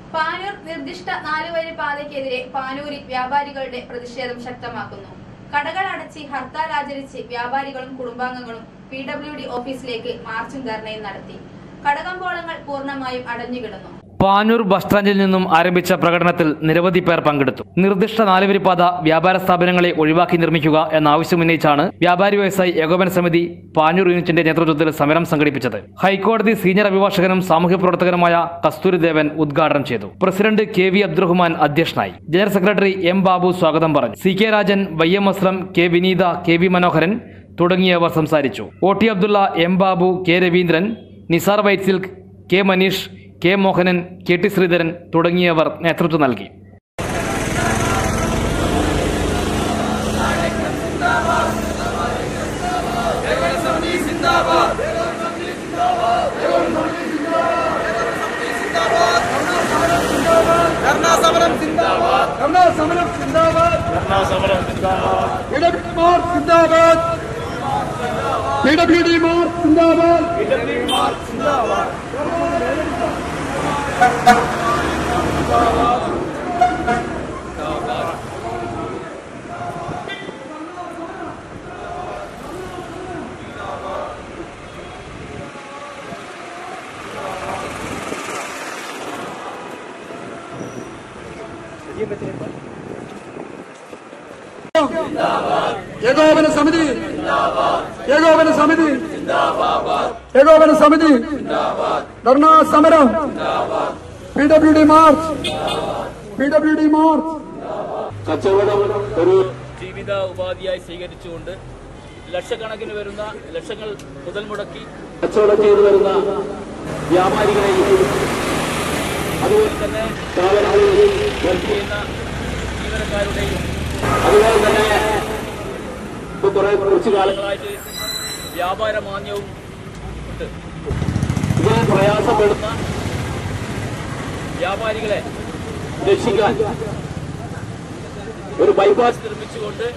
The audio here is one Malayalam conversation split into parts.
പാനൂർ നിർദ്ദിഷ്ട നാലുവരി പാതയ്ക്കെതിരെ പാനൂരിൽ വ്യാപാരികളുടെ പ്രതിഷേധം ശക്തമാക്കുന്നു കടകൾ അടച്ച് ഹർത്താൽ ആചരിച്ച് വ്യാപാരികളും കുടുംബാംഗങ്ങളും പി ഡബ്ല്യു ഡി ഓഫീസിലേക്ക് മാർച്ചും ധർണയും നടത്തി കടകമ്പോളങ്ങൾ പൂർണ്ണമായും അടഞ്ഞുകിടന്നു പാനൂർ ബസ് സ്റ്റാൻഡിൽ നിന്നും ആരംഭിച്ച പ്രകടനത്തിൽ നിരവധി പേർ പങ്കെടുത്തു നിർദ്ദിഷ്ട നാലുവരിപ്പാത വ്യാപാര സ്ഥാപനങ്ങളെ ഒഴിവാക്കി നിർമ്മിക്കുക എന്ന ആവശ്യമുന്നയിച്ചാണ് വ്യാപാരി വ്യവസായി ഏകോപന സമിതി പാനൂർ യൂണിറ്റിന്റെ നേതൃത്വത്തിൽ സമരം സംഘടിപ്പിച്ചത് ഹൈക്കോടതി സീനിയർ അഭിഭാഷകനും സാമൂഹ്യ പ്രവർത്തകനുമായ കസ്തൂരിദേവൻ ഉദ്ഘാടനം ചെയ്തു പ്രസിഡന്റ് കെ വി അബ്ദുറഹ്മാൻ അധ്യക്ഷനായി ജനറൽ സെക്രട്ടറി എം ബാബു സ്വാഗതം പറഞ്ഞു C K Rajan Y M Aslam K Vineetha K V Manoharan തുടങ്ങിയവർ സംസാരിച്ചു O T Abdulla M Babu K Raveendran Nisar white silk K Maneesh K Mohanan K T Sreedharan തുടങ്ങിയവർ നേതൃത്വം നൽകി ധർണാ സമരം സിന്ദാബാദ് ധർണാ സമരം സിന്ദാബാദ് ധർണാ സമരം സിന്ദാബാദ് പിഡബ്ല്യു മാർ സിന്ദാബാദ് പിഡബ്ല്യു മാർ സിന്ദാബാദ് പിഡബ്ല്യു മാർ സിന്ദാബാദ് ഏകോപന സമിതി ഏകോപന സമിതി ഏകോപന സമിതി ധർണാ സമരം P W D march P W D march കച്ചവടം ഒരു ജീവിത ഉപാധിയായി സ്വീകരിച്ചുകൊണ്ട് ലക്ഷക്കണക്കിന് വരുന്ന ലക്ഷങ്ങൾ മുതൽ മുടക്കി കച്ചവടം ചെയ്തു വരുന്ന വ്യാപാരികളെയും അതുപോലെ തന്നെ സ്ഥാപനങ്ങളെയും വർക്ക് ചെയ്യുന്ന ജീവനക്കാരുടെയും അതുപോലെ തന്നെ ഇപ്പൊ കുറെ കുറച്ചു കാലങ്ങൾ കാലങ്ങളായിട്ട് വ്യാപാര മാന്യവും ഉണ്ട് ഇതിനെ പ്രയാസപ്പെടുന്ന വ്യാപാരികളെ രക്ഷിക്കാൻ ഒരു ബൈപ്പാസ് നിർമ്മിച്ചുകൊണ്ട്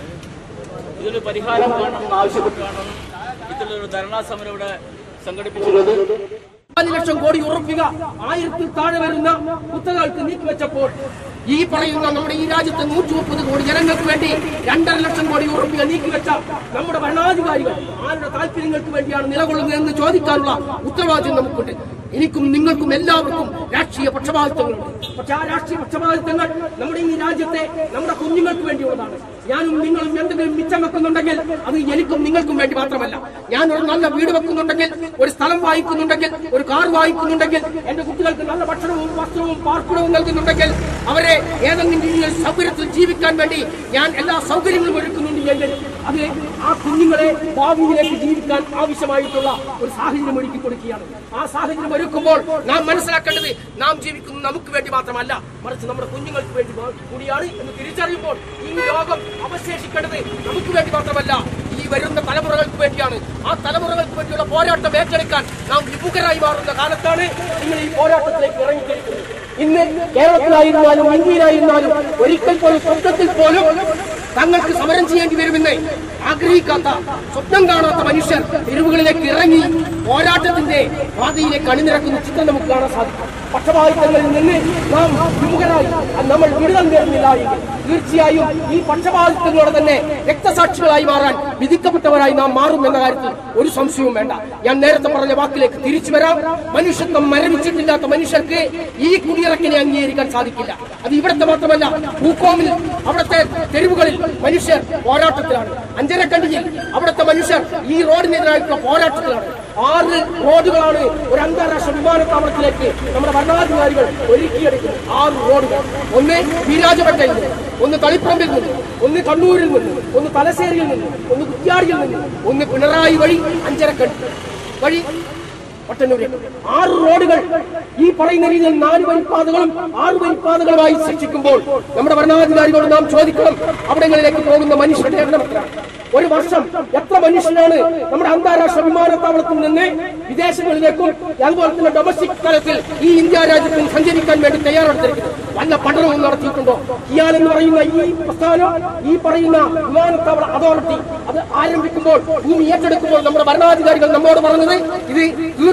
ഇതിന് പരിഹാരം കാണണം ആവശ്യപ്പെട്ടു കാണണം ഇത്തരത്തിലൊരു ധർണാ സമരം ഇവിടെ സംഘടിപ്പിച്ചിട്ടുണ്ട് നാല് ലക്ഷം കോടി ഉറപ്പിക ആയിരത്തിൽ താഴെ വരുന്ന കുത്തകൾക്ക് നീക്കിവെച്ചപ്പോൾ ഈ പറയുന്ന നമ്മുടെ ഈ രാജ്യത്തെ നൂറ്റി മുപ്പത് കോടി ജനങ്ങൾക്ക് വേണ്ടി രണ്ടര ലക്ഷം കോടി ഉറപ്പിക നീക്കിവെച്ച നമ്മുടെ ഭരണാധികാരികൾ ആരുടെ താല്പര്യങ്ങൾക്ക് വേണ്ടിയാണ് നിലകൊള്ളുന്നത് എന്ന് ചോദിക്കാനുള്ള ഉത്തരവാദിത്വം നമുക്കുണ്ട് എനിക്കും നിങ്ങൾക്കും എല്ലാവർക്കും രാഷ്ട്രീയ പക്ഷപാതിത്വങ്ങളുണ്ട് പക്ഷെ ആ രാഷ്ട്രീയ പക്ഷപാതിത്വങ്ങൾ നമ്മുടെ ഈ രാജ്യത്തെ നമ്മുടെ കുഞ്ഞുങ്ങൾക്ക് വേണ്ടിയുള്ളതാണ് ഞാനും നിങ്ങളും എന്തെങ്കിലും മിച്ചം വെക്കുന്നുണ്ടെങ്കിൽ അത് എനിക്കും നിങ്ങൾക്കും വേണ്ടി മാത്രമല്ല ഞാൻ ഒരു നല്ല വീട് വെക്കുന്നുണ്ടെങ്കിൽ ഒരു സ്ഥലം വാങ്ങിക്കുന്നുണ്ടെങ്കിൽ ഒരു കാർ വാങ്ങിക്കുന്നുണ്ടെങ്കിൽ എന്റെ കുട്ടികൾക്ക് നല്ല ഭക്ഷണവും വസ്ത്രവും പാർപ്പിടവും നൽകുന്നുണ്ടെങ്കിൽ അവരെ ഏതെങ്കിലും രീതിയിൽ സൗകര്യത്തിൽ ജീവിക്കാൻ വേണ്ടി ഞാൻ എല്ലാ സൗകര്യങ്ങളും ഒരുക്കുന്നുണ്ട് എങ്കിൽ അത് ആ കുഞ്ഞുങ്ങളെ ഭാവിയിലേക്ക് ജീവിക്കാൻ ആവശ്യമായിട്ടുള്ള ഒരു സാഹചര്യം ഒരുക്കി കൊടുക്കുകയാണ് ആ സാഹചര്യം ഒരുക്കുമ്പോൾ നാം മനസ്സിലാക്കേണ്ടത് നാം ജീവിക്കുന്നത് നമുക്ക് വേണ്ടി മാത്രമല്ല മറിച്ച് നമ്മുടെ കുഞ്ഞുങ്ങൾക്ക് വേണ്ടി മാ- കൂടിയാണ് എന്ന് തിരിച്ചറിയുമ്പോൾ ഈ ലോകം അവശേഷിക്കേണ്ടത് നമുക്ക് വേണ്ടി മാത്രമല്ല ഈ വരുന്ന തലമുറകൾക്ക് വേണ്ടിയാണ് ആ തലമുറകൾക്ക് വേണ്ടിയുള്ള പോരാട്ടം ഏറ്റെടുക്കാൻ നാം വിമുഖരായി മാറുന്ന കാലത്താണ് നിങ്ങൾ ഈ പോരാട്ടത്തിലേക്ക് ഇറങ്ങിത്തിരിക്കുന്നത് ഇന്ന് കേരളത്തിലായിരുന്നാലും ഇന്ത്യയിലായിരുന്നാലും ഒരിക്കൽ പോലും സ്വപ്നത്തിൽ പോലും തങ്ങൾക്ക് സമരം ചെയ്യേണ്ടി വരുമെന്ന് ആഗ്രഹിക്കാത്ത സ്വപ്നം കാണാത്ത മനുഷ്യർ തെരുവുകളിലേക്ക് ഇറങ്ങി പോരാട്ടത്തിന്റെ പാതയിലേക്ക് അണിനിരക്കുന്ന ചിത്രം നമുക്ക് കാണാൻ സാധിക്കും പക്ഷപാതിത്വങ്ങളിൽ നിന്ന് നാം വിമുഖരായി അത് നമ്മൾ വിടുതൽ നേടുന്നില്ല എങ്കിൽ തീർച്ചയായും ഈ പക്ഷപാതിത്വങ്ങളോടെ തന്നെ രക്തസാക്ഷികളായി മാറാൻ വിധിക്കപ്പെട്ടവരായി നാം മാറും എന്ന കാര്യത്തിൽ ഒരു സംശയവും വേണ്ട ഞാൻ നേരത്തെ പറഞ്ഞ വാക്കിലേക്ക് തിരിച്ചു വരാം മനുഷ്യത്വം മരവിച്ചിട്ടില്ലാത്ത മനുഷ്യർക്ക് ഈ കുടിയിറക്കിനെ അംഗീകരിക്കാൻ സാധിക്കില്ല അത് ഇവിടുത്തെ മാത്രമല്ല പൂക്കോമിൽ അവിടുത്തെ തെരുവുകളിൽ മനുഷ്യർ പോരാട്ടത്തിലാണ് അഞ്ചരക്കണ്ടിയിൽ അവിടുത്തെ മനുഷ്യർ ഈ റോഡിനെതിരായിട്ടുള്ള പോരാട്ടത്തിലാണ് ആറ് റോഡുകളാണ് ഒരു അന്താരാഷ്ട്ര വിമാനത്താവളത്തിലേക്ക് നമ്മുടെ ഭരണാധികാരികൾ ഒരുക്കിയെടുക്കുന്നത് ആറ് റോഡുകൾ ഒന്ന് വീരാജപേട്ടയിൽ നിന്ന് ഒന്ന് തളിപ്പറമ്പിൽ നിന്ന് ഒന്ന് കണ്ണൂരിൽ നിന്ന് ഒന്ന് തലശ്ശേരിയിൽ നിന്ന് ഒന്ന് കുറ്റ്യാടിയിൽ നിന്ന് ഒന്ന് പിണറായി വഴി അഞ്ചരക്കണ്ടി വഴി ഒട്ടന്നൂരേക്ക് ആറ് റോഡുകൾ ഈ പറയുന്ന രീതിയിൽ നാല് വരിപ്പാതകളും ആറ് വരിപ്പാതകളുമായി സൃഷ്ടിക്കുമ്പോൾ നമ്മുടെ ഭരണാധികാരികളോട് നാം ചോദിക്കണം അവിടങ്ങളിലേക്ക് പോകുന്ന മനുഷ്യരുടെ എണ്ണം എത്രയാണ് ഒരു വർഷം എത്ര മനുഷ്യനാണ് നമ്മുടെ അന്താരാഷ്ട്ര വിമാനത്താവളത്തിൽ നിന്ന് വിദേശങ്ങളിലേക്കും അതുപോലെ തന്നെ ഡൊമസ്റ്റിക് തലത്തിൽ ഈ ഇന്ത്യ രാജ്യത്തിൽ സഞ്ചരിക്കാൻ വേണ്ടി തയ്യാറെടുത്തിരിക്കുന്നത് വല്ല പഠനവും നടത്തിയിട്ടുണ്ടോ ഇയാൾ എന്ന് പറയുന്ന ഈ പ്രസ്ഥാനം ഈ പറയുന്ന വിമാനത്താവള അതോറിറ്റി അത് ആരംഭിക്കുമ്പോൾ ഭൂമി ഏറ്റെടുക്കുമ്പോൾ നമ്മുടെ ഭരണാധികാരികൾ നമ്മോട് പറഞ്ഞത് ഇത്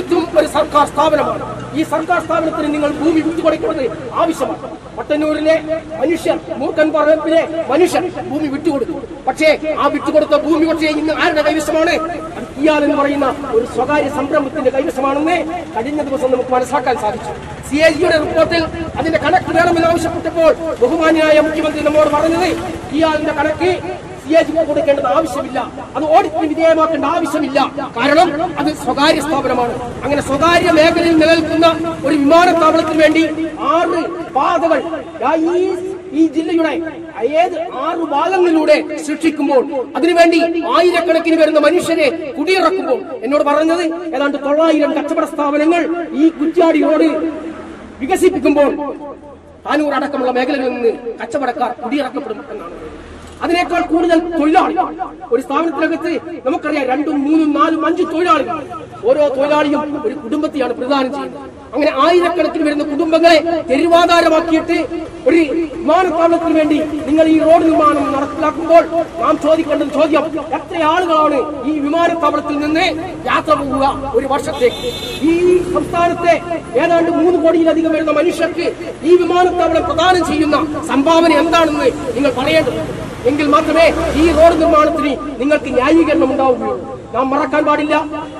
തീർത്തും ഒരു സർക്കാർ സ്ഥാപനമാണ് ഈ സർക്കാർ സ്ഥാപനത്തിന് നിങ്ങൾ ഭൂമി വിട്ടുകൊടുക്കുന്നത് ആവശ്യമാണ് മട്ടന്നൂരിലെ മനുഷ്യർ മൂർക്കൻ പറമ്പിലെ മനുഷ്യർ ഭൂമി വിട്ടുകൊടുത്തു പക്ഷേ ആ വിട്ടുകൊടുത്ത ഭൂമി പക്ഷേ ഇന്ന് ആരുടെ കൈവശമാണ് അത് കിയാൽ എന്ന് പറയുന്ന ഒരു സ്വകാര്യ സംരംഭത്തിന്റെ കൈവശമാണെന്ന് കഴിഞ്ഞ ദിവസം നമുക്ക് മനസ്സിലാക്കാൻ സാധിച്ചു സി എ ജിയുടെ റിപ്പോർട്ടിൽ അതിന്റെ കണക്ക് വേണമെന്ന് ആവശ്യപ്പെട്ടപ്പോൾ ബഹുമാനിയായ മുഖ്യമന്ത്രി നമ്മോട് പറഞ്ഞത് കിയാലിന്റെ കണക്ക് സി എ ജിക്ക് കൊടുക്കേണ്ടത് ആവശ്യമില്ല അത് ഓഡിറ്റിന് വിധേയമാക്കേണ്ട ആവശ്യമില്ല കാരണം അത് സ്വകാര്യ സ്ഥാപനമാണ് അങ്ങനെ സ്വകാര്യ മേഖലയിൽ നിലനിൽക്കുന്ന ഒരു വിമാനത്താവളത്തിന് വേണ്ടി ആറ് പാതകൾ ദാ ഈ ഈ ജില്ലയുടെ ഏത് ആറ് ഭാഗങ്ങളിലൂടെ സൃഷ്ടിക്കുമ്പോൾ അതിനുവേണ്ടി ആയിരക്കണക്കിന് വരുന്ന മനുഷ്യരെ കുടിയിറക്കുമ്പോൾ എന്നോട് പറഞ്ഞത് ഏതാണ്ട് തൊള്ളായിരം കച്ചവട സ്ഥാപനങ്ങൾ ഈ കുറ്റ്യാടി റോഡ് വികസിപ്പിക്കുമ്പോൾ താനൂർ അടക്കമുള്ള മേഖലകളിൽ നിന്ന് കച്ചവടക്കാർ കുടിയിറക്കപ്പെടും എന്നാണ് അതിനേക്കാൾ കൂടുതൽ തൊഴിലാളികൾ ഒരു സ്ഥാപനത്തിനകത്ത് നമുക്കറിയാം രണ്ടും മൂന്നും നാലും അഞ്ചും തൊഴിലാളികൾ ഓരോ തൊഴിലാളിയും ഒരു കുടുംബത്തെയാണ് പ്രദാനം ചെയ്യുന്നത് അങ്ങനെ ആയിരക്കണക്കിന് വരുന്ന കുടുംബങ്ങളെ തെരുവാധാരമാക്കിയിട്ട് ഒരു വിമാനത്താവളത്തിന് വേണ്ടി നിങ്ങൾ ഈ റോഡ് നിർമ്മാണം നടപ്പിലാക്കുമ്പോൾ നാം ചോദിക്കേണ്ട ചോദ്യം എത്ര ആളുകളാണ് ഈ വിമാനത്താവളത്തിൽ നിന്ന് യാത്ര പോവുക ഒരു വർഷത്തേക്ക് ഈ സംസ്ഥാനത്തെ ഏതാണ്ട് മൂന്ന് കോടിയിലധികം വരുന്ന മനുഷ്യർക്ക് ഈ വിമാനത്താവളം പ്രദാനം ചെയ്യുന്ന സംഭാവന എന്താണെന്ന് നിങ്ങൾ പറയേണ്ടതുണ്ട് എങ്കിൽ മാത്രമേ ഈ റോഡ് നിർമ്മാണത്തിന് നിങ്ങൾക്ക് ന്യായീകരണം ഉണ്ടാവുകയുള്ളൂ നാം മറക്കാൻ പാടില്ല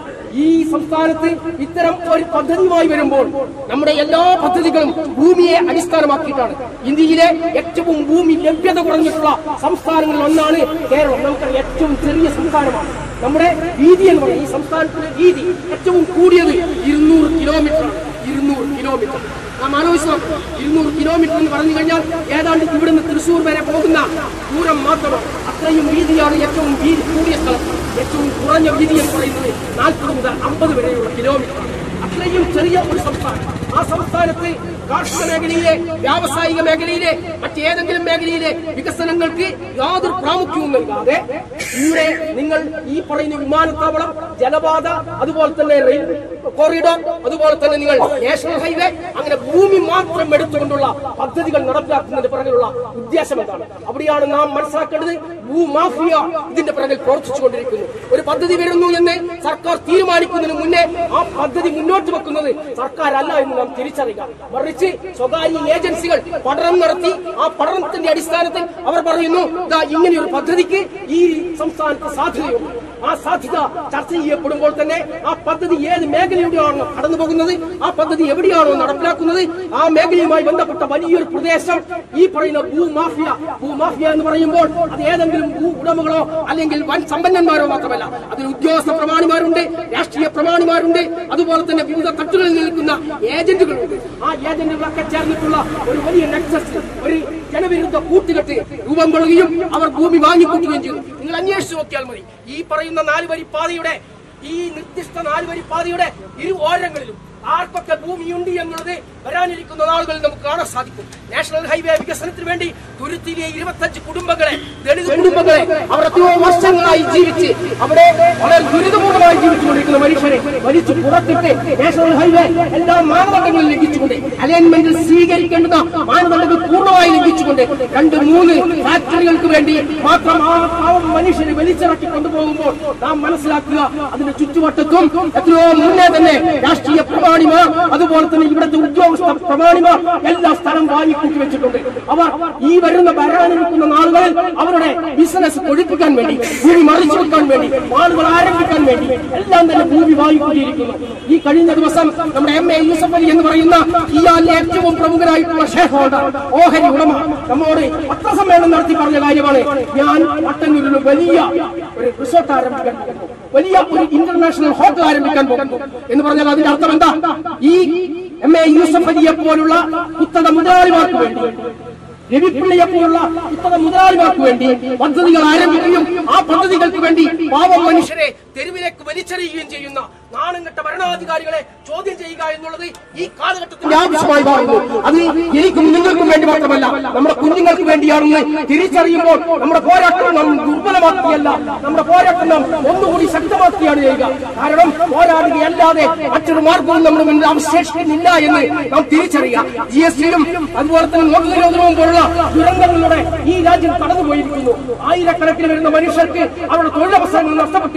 ഈ സംസ്ഥാനത്ത് ഇത്തരം ഒരു പദ്ധതിയുമായി വരുമ്പോൾ നമ്മുടെ എല്ലാ പദ്ധതികളും ഭൂമിയെ അടിസ്ഥാനമാക്കിയിട്ടാണ് ഇന്ത്യയിലെ ഏറ്റവും ഭൂമി ലഭ്യത കുറഞ്ഞിട്ടുള്ള സംസ്ഥാനങ്ങളിൽ ഒന്നാണ് കേരളം നമുക്കറിയാം ഏറ്റവും ചെറിയ സംസ്ഥാനമാണ് നമ്മുടെ വീതി എന്ന് പറയുന്നത് ഈ സംസ്ഥാനത്തിന്റെ വീതി ഏറ്റവും കൂടിയത് ഇരുന്നൂറ് കിലോമീറ്റർ ഇരുന്നൂറ് കിലോമീറ്റർ നാം ആലോചിച്ച് നോക്കണം ഇരുന്നൂറ് കിലോമീറ്റർ എന്ന് പറഞ്ഞു കഴിഞ്ഞാൽ ഏതാണ്ട് ഇവിടുന്ന് തൃശ്ശൂർ വരെ പോകുന്ന ദൂരം മാത്രമാണ് അത്രയും വീതിയാണ് ഏറ്റവും വീതി കൂടിയ സ്ഥലം ഏറ്റവും കുറഞ്ഞ വീതി എന്ന് പറയുന്നത് നാൽപ്പത് മുതൽ അമ്പത് വരെയുള്ള കിലോമീറ്റർ അത്രയും ചെറിയ ഒരു സംസ്ഥാനം ആ സംസ്ഥാനത്ത് കാർഷിക മേഖലയിലെ വ്യാവസായിക മേഖലയിലെ മറ്റേതെങ്കിലും മേഖലയിലെ വികസനങ്ങൾക്ക് യാതൊരു പ്രാമുഖ്യവും നൽകാതെ ഇവിടെ നിങ്ങൾ ഈ പറയുന്ന വിമാനത്താവളം ജലപാത അതുപോലെ തന്നെ റെയിൽ കോറിഡോർ അതുപോലെ തന്നെ നിങ്ങൾ നാഷണൽ ഹൈവേ അങ്ങനെ ഭൂമി മാത്രം എടുത്തുകൊണ്ടുള്ള പദ്ധതികൾ നടപ്പിലാക്കുന്നതിന്റെ പിറകിലുള്ള ഉദ്ദേശം എന്താണ് അവിടെയാണ് നാം മനസ്സിലാക്കേണ്ടത് ഭൂമാഫിയ ഇതിന്റെ പിറകിൽ പ്രവർത്തിച്ചുകൊണ്ടിരിക്കുന്നു ഒരു പദ്ധതി വരുന്നു എന്ന് സർക്കാർ തീരുമാനിക്കുന്നതിന് മുന്നേ ആ പദ്ധതി മുന്നോട്ട് വെക്കുന്നത് സർക്കാർ അല്ല എന്ന് നാം തിരിച്ചറിയുക മറിച്ച് സ്വകാര്യ ഏജൻസികൾ പഠനം നടത്തി ആ പഠനത്തിന്റെ അടിസ്ഥാനത്തിൽ അവർ പറയുന്നു ഇതാ ഇങ്ങനെ ഒരു പദ്ധതിക്ക് ഈ സംസ്ഥാനത്ത് സാധ്യതയുണ്ട് ആ സാധ്യത ചർച്ച ചെയ്യപ്പെടുമ്പോൾ തന്നെ ആ പദ്ധതി ഏത് മേഖലയിലൂടെയാണോ കടന്നു പോകുന്നത് ആ പദ്ധതി എവിടെയാണോ നടപ്പിലാക്കുന്നത് ആ മേഖലയുമായി ബന്ധപ്പെട്ട വലിയൊരു പ്രദേശം ഈ പറയുന്ന ഭൂമാഫിയ ഭൂമാഫിയ എന്ന് പറയുമ്പോൾ അത് ഏതെങ്കിലും ഭൂ ഉടമകളോ അല്ലെങ്കിൽ വൻ സമ്പന്നന്മാരോ മാത്രമല്ല അതിൽ ഉദ്യോഗസ്ഥ പ്രമാണിമാരുണ്ട് രാഷ്ട്രീയ പ്രമാണിമാരുണ്ട് അതുപോലെ തന്നെ വിവിധ തട്ടുകളിൽ നിൽക്കുന്ന ഏജന്റുകളുണ്ട് ആ ഏജന്റുകളൊക്കെ ചേർന്നിട്ടുള്ള ഒരു വലിയ നെക്സസ് ഒരു ജനവിരുദ്ധ കൂട്ടുകെട്ട് രൂപം കൊള്ളുകയും അവർ ഭൂമി വാങ്ങിക്കൂട്ടുകയും ചെയ്തു നിങ്ങൾ അന്വേഷിച്ചു നോക്കിയാൽ മതി ഈ പറയുന്ന നാല് വരി പാതയുടെ ഈ നിർദ്ദിഷ്ട നാല് വരി പാതയുടെ ഇരു ഓരങ്ങളിലും ആർക്കൊക്കെ ഭൂമിയുണ്ട് എന്നുള്ളത് വരാനിരിക്കുന്ന നാളുകളിൽ നമുക്ക് കാണാൻ സാധിക്കും നാഷണൽ ഹൈവേ വികസനത്തിന് വേണ്ടി തുരുത്തിയിലെ ഇരുപത്തഞ്ച് കുടുംബങ്ങളെ ദളിത് കുടുംബങ്ങളെ അവർ എത്രയോ വർഷങ്ങളായി ജീവിച്ച് അവിടെ വളരെ ദുരിതപൂർണ്ണമായി ജീവിച്ചുകൊണ്ടിരിക്കുന്ന മനുഷ്യരെ വലിച്ചു പുറത്തിട്ട് നാഷണൽ ഹൈവേ എല്ലാ മാനദണ്ഡങ്ങളും ലംഘിച്ചുകൊണ്ട് അലൈൻമെന്റിൽ സ്വീകരിക്കേണ്ടുന്ന മാനദണ്ഡങ്ങൾ പൂർണ്ണമായി ലംഘിച്ചുകൊണ്ട് രണ്ട് മൂന്ന് ഫാക്ടറികൾക്ക് വേണ്ടി മാത്രം ആ പാവം മനുഷ്യരെ വലിച്ചിറക്കി കൊണ്ടുപോകുമ്പോൾ നാം മനസ്സിലാക്കുക അതിന്റെ ചുറ്റുവട്ടത്തും എത്രയോ മുന്നേ തന്നെ രാഷ്ട്രീയ പ്രമാണിമാർ അതുപോലെ തന്നെ ഇവിടുത്തെ ഉദ്യോഗസ്ഥ പ്രമാണിമാർ എല്ലാ സ്ഥലം വാങ്ങിക്കൂട്ടി വെച്ചിട്ടുണ്ട് അവർ ഈ വരുന്ന വരാനിരിക്കുന്ന നാളുകളിൽ അവരുടെ ബിസിനസ് കൊഴിപ്പിക്കാൻ വേണ്ടി ഭൂമി മറിച്ചു വെക്കാൻ വേണ്ടി ആളുകൾ ആരംഭിക്കാൻ വേണ്ടി എല്ലാം തന്നെ ഭൂമി വാങ്ങിക്കൂട്ടിയിരിക്കുന്നു ഈ കഴിഞ്ഞ ദിവസം നമ്മുടെ എം എ യൂസഫ് അലി എന്ന് പറയുന്ന ഇയാളിലെ ഏറ്റവും പ്രമുഖനായിട്ടുള്ള ഷെയർ ഹോൾഡർ ഓഹരി ഉടമ നമ്മോട് പത്രസമ്മേളനം നടത്തി പറഞ്ഞ കാര്യമാണ് ഞാൻ പട്ടന്നൂരിൽ വലിയ ഒരു റിസോർട്ട് ആരംഭിക്കാൻ പോകുന്നു വലിയ ഒരു ഇന്റർനാഷണൽ ഹോട്ടൽ ആരംഭിക്കാൻ പോകുന്നു എന്ന് പറഞ്ഞാൽ അതിന്റെ അർത്ഥം എന്താ ഈ എം എ യൂസഫ് അലിയെ പോലുള്ള കുത്തക മുതലാളിമാർക്ക് വേണ്ടി രവിപ്പിള്ളയെ പോലുള്ള കുത്തക മുതലാളിമാർക്ക് വേണ്ടി പദ്ധതികൾ ആരംഭിക്കുകയും ആ പദ്ധതികൾക്ക് വേണ്ടി പാവം മനുഷ്യരെ തെരുവിലേക്ക് വലിച്ചെറിയുകയും ചെയ്യുന്ന നാണംകെട്ട ഭരണാധികാരികളെ ചോദ്യം ചെയ്യുക എന്നുള്ളത് ഈ കാലഘട്ടത്തിന്റെ ആവശ്യമായി മാറുന്നു അത് എനിക്കും നിങ്ങൾക്കും വേണ്ടി മാത്രമല്ല നമ്മുടെ കുഞ്ഞുങ്ങൾക്ക് വേണ്ടിയാണെന്ന് തിരിച്ചറിയുമ്പോൾ നമ്മുടെ പോരാട്ടം നാം ദുർബലമാക്കിയല്ല നമ്മുടെ പോരാട്ടം നാം ഒന്നുകൂടി ശക്തമാക്കിയാണ് ചെയ്യുക കാരണം പോരാടുകയല്ലാതെ മറ്റൊരു മാർഗവും നമ്മുടെ മുന്നിൽ അവശേഷിക്കുന്നില്ല എന്ന് നാം തിരിച്ചറിയുക ജി എസ് ടിയും അതുപോലെ തന്നെ നോട്ട് നിരോധനവും പോലുള്ള ദുരന്തങ്ങളിലൂടെ ഈ രാജ്യം കടന്നുപോയിരിക്കുന്നു ആയിരക്കണക്കിന് വരുന്ന മനുഷ്യർക്ക് അവരുടെ തൊഴിലവസരങ്ങൾ നഷ്ടപ്പെട്ടിരിക്കുന്നു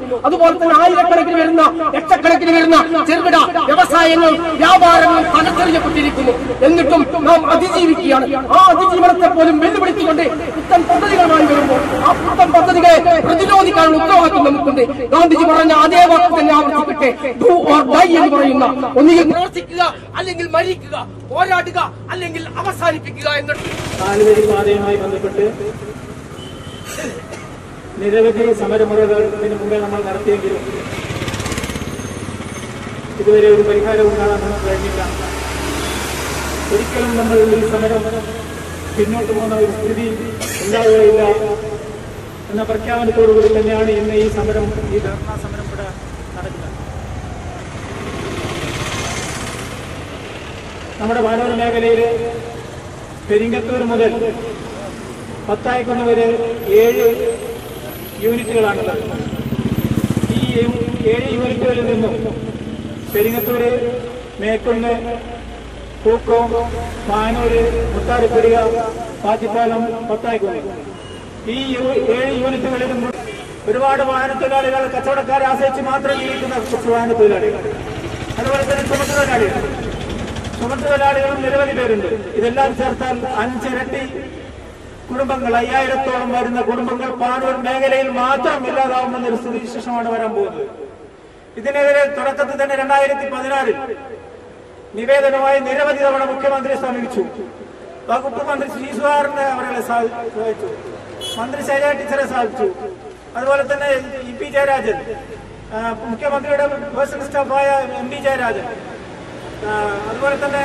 അതുപോലെ തന്നെ ആയിരക്കണക്കിന് വരുന്ന ലക്ഷക്കണക്കിന് വരുന്ന ചെറുകിട വ്യവസായങ്ങൾ വ്യാപാരങ്ങൾ തകർത്തെറിയപ്പെട്ടിരിക്കുന്നു എന്നിട്ടും നാം അതിജീവിക്കുകയാണ് ആ അതിജീവനത്തെ പോലും വെല്ലുവിളിച്ചുകൊണ്ട് പുത്തൻ പദ്ധതികളുമായി വരുമ്പോൾ ആ പുത്തൻ പദ്ധതികളെ പ്രതിരോധിക്കാനുള്ള ഉത്തരവാദിത്വം നമുക്കുണ്ട് ഗാന്ധിജി പറഞ്ഞ അതേ വാക്ക് തന്നെ ആവർത്തിക്കട്ടെ ഡു ഓർ ഡൈ എന്ന് പറയുന്ന ഒന്നുകിൽ പ്രവർത്തിക്കുക അല്ലെങ്കിൽ മരിക്കുക പോരാടുക അല്ലെങ്കിൽ അവസാനിപ്പിക്കുക എന്നിട്ട് നാലുവരി പാതയുമായി ബന്ധപ്പെട്ട് നിരവധി സമരമുറകൾ ഇതിനു മുമ്പേ നമ്മൾ നടത്തിയെങ്കിലും ഇതുവരെ ഒരു പരിഹാരവും കാണാൻ നമുക്ക് കഴിഞ്ഞില്ല ഒരിക്കലും നമ്മൾ ഈ സമരം പിന്നോട്ട് പോകുന്ന ഒരു സ്ഥിതി ഉണ്ടാവുകയില്ല എന്ന പ്രഖ്യാപനത്തോടുകൂടി തന്നെയാണ് ഇന്ന് ഈ സമരം ഈ ധർണാ സമരം ഇവിടെ നടക്കുന്നത് നമ്മുടെ പാനൂർ മേഖലയിൽ പെരിങ്ങത്തൂർ മുതൽ പത്തായിക്കുന്ന് വരെ ഏഴ് യൂണിറ്റുകളാണുള്ളത് ഈ യു- ഏഴ് യൂണിറ്റുകളിൽ നിന്നും പെരിങ്ങത്തൂര് മേക്കുന്ന് പൂക്കോം മാനൂര് മുത്താരിപ്പടിക പാത്തിപ്പാലം പത്തായിക്കുന്ന് ഈ യു- ഏഴ് യൂണിറ്റുകളിലും ഒരുപാട് വാഹനത്തൊഴിലാളികൾ കച്ചവടക്കാരെ ആശ്രയിച്ച് മാത്രം ജീവിക്കുന്ന കുറച്ച് വാഹനത്തൊഴിലാളികൾ അതുപോലെ തന്നെ ചുമട്ടുതൊഴിലാളികൾ ചുമട്ടുതൊഴിലാളികളും നിരവധി പേരുണ്ട് ഇതെല്ലാം ചേർത്താൽ അഞ്ചിരട്ടി കുടുംബങ്ങൾ അയ്യായിരത്തോളം വരുന്ന കുടുംബങ്ങൾ പാനൂർ മേഖലയിൽ മാത്രം ഇല്ലാതാവുമെന്ന ഒരു സ്ഥിതിവിശേഷമാണ് വരാൻ പോകുന്നത് ഇതിനെതിരെ തുടക്കത്തിൽ തന്നെ രണ്ടായിരത്തി പതിനാറിൽ നിവേദനമായി നിരവധി തവണ മുഖ്യമന്ത്രിയെ സമീപിച്ചു വകുപ്പ് മന്ത്രി ശ്രീസുധാറിനെ അവരെ സഹായിച്ചു മന്ത്രി ശൈല ടീച്ചറെ സഹായിച്ചു അതുപോലെ തന്നെ ഇ പി ജയരാജൻ ആ, മുഖ്യമന്ത്രിയുടെ പേഴ്സണൽ സ്റ്റാഫായ എം പി ജയരാജൻ ആ, അതുപോലെ തന്നെ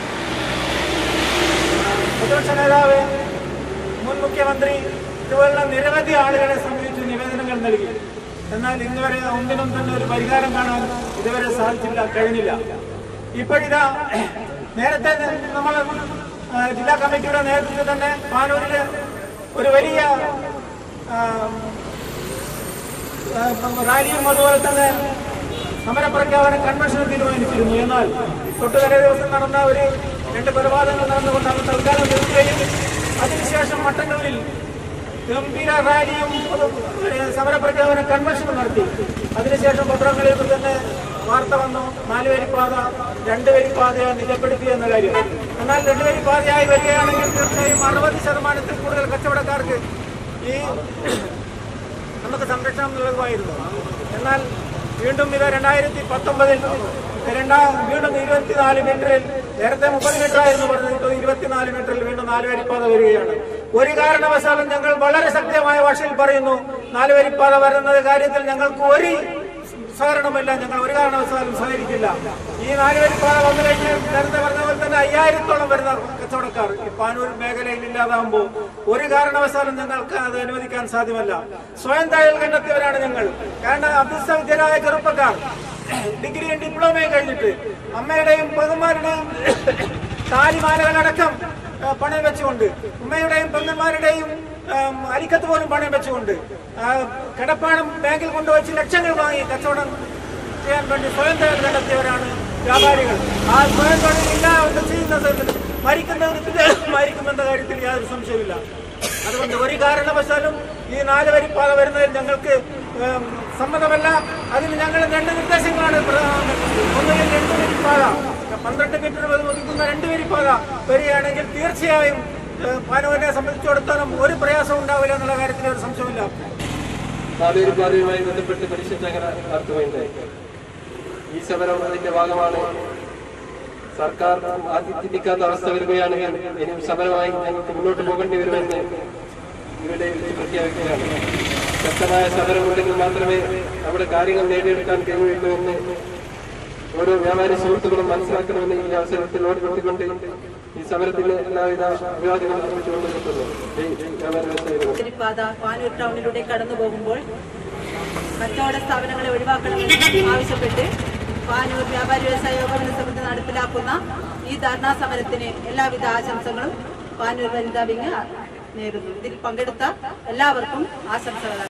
പ്രതിപക്ഷ നേതാവ് മുൻ മുഖ്യമന്ത്രി ഇതുപോലുള്ള നിരവധി ആളുകളെ സംബന്ധിച്ച് നിവേദനങ്ങൾ നൽകി എന്നാൽ ഇന്നുവരെ ഒന്നിനും തന്നെ ഒരു പരിഹാരം കാണാൻ ഇതുവരെ സാധിച്ചില്ല കഴിഞ്ഞില്ല ഇപ്പോഴിതാ നേരത്തെ നമ്മൾ ആ, ജില്ലാ കമ്മിറ്റിയുടെ നേതൃത്വത്തിൽ തന്നെ പാനൂരിൽ ഒരു വലിയ ആ, ആ, റാലിയും അതുപോലെ തന്നെ സമരപ്രഖ്യാപന കൺവെൻഷൻ തീരുമാനിച്ചിരുന്നു എന്നാൽ തൊട്ട് തലേ ദിവസം നടന്ന ഒരു രണ്ട് കൊലപാതകങ്ങൾ നടന്നുകൊണ്ട് അന്ന് തൽക്കാലം നിർത്തുകയും അതിനുശേഷം മട്ടന്നൂരിൽ ഗംഭീര റാലിയും ഒരു സമരപ്രഖ്യാപന കൺവെൻഷനും നടത്തി അതിനുശേഷം പത്രങ്ങളിൽ തന്നെ വാർത്ത വന്നു നാലുവരിപ്പാത രണ്ടുവരിപ്പാതയായി നിജപ്പെടുത്തി എന്ന കാര്യം എന്നാൽ രണ്ടുവരിപ്പാതയായി വരികയാണെങ്കിൽ തീർച്ചയായും അറുപത് ശതമാനത്തിൽ കൂടുതൽ കച്ചവടക്കാർക്ക് ഈ നമുക്ക് സംരക്ഷണം നൽകുമായിരുന്നു എന്നാൽ വീണ്ടും ഇത് രണ്ടായിരത്തി പത്തൊമ്പതിൽ രണ്ടാം വീണ്ടും ഇരുപത്തിനാല് മീറ്ററിൽ നേരത്തെ മുപ്പത് മീറ്റർ ആയിരുന്നു പറഞ്ഞത് ഇപ്പോൾ ഇരുപത്തിനാല് മീറ്ററിൽ വീണ്ടും നാല് വരിപ്പാത വരികയാണ് ഒരു കാരണവശാലും ഞങ്ങൾ വളരെ ശക്തമായ ഭാഷയിൽ പറയുന്നു നാല് വരിപ്പാത വരുന്നത് കാര്യത്തിൽ ഞങ്ങൾക്ക് ഒരു സഹകരണമില്ല ഞങ്ങൾ ഒരു കാരണവശാലും സഹകരിക്കില്ല ഈ നാല് വരിപ്പാത വന്നു കഴിഞ്ഞാൽ നേരത്തെ പറഞ്ഞ പോലെ തന്നെ അയ്യായിരത്തോളം വരുന്ന കച്ചവടക്കാർ ഈ പാനൂർ മേഖലയിൽ ഇല്ലാതാകുമ്പോൾ ഒരു കാരണവശാലും ഞങ്ങൾക്ക് അത് അനുവദിക്കാൻ സാധ്യമല്ല സ്വയം തൊഴിൽ കണ്ടെത്തിയവരാണ് ഞങ്ങൾ കാരണം അഭ്യസ്തവിദ്യരായ ചെറുപ്പക്കാർ ഡിഗ്രിയും ഡിപ്ലോമയും കഴിഞ്ഞിട്ട് അമ്മയുടെയും പെങ്ങന്മാരുടെയും താലിമാലകളടക്കം ആ, പണയം വെച്ചുകൊണ്ട് ഉമ്മയുടെയും പെങ്ങന്മാരുടെയും ആം, അരിക്കത്ത് പോലും പണയം വെച്ചുകൊണ്ട് ആ, കിടപ്പാടം ബാങ്കിൽ കൊണ്ടുവച്ച് ലക്ഷങ്ങൾ വാങ്ങി കച്ചവടം ചെയ്യാൻ വേണ്ടി സ്വയം തൊഴിൽ കണ്ടെത്തിയവരാണ് വ്യാപാരികൾ ആ സ്വയം തൊഴിൽ ഇല്ല എന്ന് ചെയ്യുന്ന സമയത്ത് മരിക്കുന്നതിന് പിന്നെ മരിക്കുമെന്ന കാര്യത്തിൽ യാതൊരു സംശയമില്ല അതുകൊണ്ട് ഒരു കാരണവശാലും ഈ നാല് വരിപ്പാത വരുന്നതിൽ ഞങ്ങൾക്ക് ഏം, സമ്മതമല്ല അതിന് ഞങ്ങൾ രണ്ട് നിർദ്ദേശങ്ങളാണ് പ്രധാന ഒന്നുകിൽ രണ്ട് വരിപ്പാത പന്ത്രണ്ട് മീറ്റർ ഒതുക്കുന്ന രണ്ട് വരിപ്പാത വരികയാണെങ്കിൽ തീർച്ചയായും ഏം, പാനൂരിനെ സംബന്ധിച്ചിടത്തോളം ഒരു പ്രയാസം ഉണ്ടാവില്ല എന്നുള്ള കാര്യത്തിൽ ഒരു സംശയമില്ല നാലൂര് പാതയുമായി ബന്ധപ്പെട്ട് മനുഷ്യചങ്ങല നടത്തുകയുണ്ടായി ഈ സമരം അതിന്റെ ഭാഗമാണ് സർക്കാർ ആദ്യം ചിന്തിക്കാത്ത അവസ്ഥ വരികയാണെങ്കിൽ ഇനിയും സമരമായി ഞങ്ങൾക്ക് മുന്നോട്ട് പോകേണ്ടി വരുമെന്ന് ഇവിടെ വിളിച്ച് പ്രഖ്യാപിക്കുകയാണ് ശക്തമായ സമരമുണ്ടെങ്കിൽ മാത്രമേ നമ്മുടെ കാര്യങ്ങൾ നേടിയെടുക്കാൻ കഴിയുള്ളൂ എന്ന് ഓരോ വ്യാപാരി സുഹൃത്തുക്കളും മനസ്സിലാക്കണമെന്ന് ഈ അവസരത്തിൽ ഓർമ്മപ്പെടുത്തിക്കൊണ്ട് ഈ സമരത്തിന് എല്ലാവിധ അഭിവാദ്യങ്ങളും അർപ്പിച്ചുകൊണ്ട് നിർത്തുന്നു ജയ് ജയ് വ്യാപാരി വ്യവസായികൾ പാത പാനൂർ ടൗണിലൂടെ കടന്നു പോകുമ്പോൾ കച്ചവട സ്ഥാപനങ്ങളെ ഒഴിവാക്കണമെന്ന് ആവശ്യപ്പെട്ട് പാനൂർ വ്യാപാരി വ്യവസായ ഏകോപന സമിതി നടപ്പിലാക്കുന്ന ഈ ധർണാ സമരത്തിന് എല്ലാവിധ ആശംസകളും പാനൂർ വനിതാ വിങ് നേരുന്നു ഇതിൽ പങ്കെടുത്ത എല്ലാവർക്കും ആശംസകൾ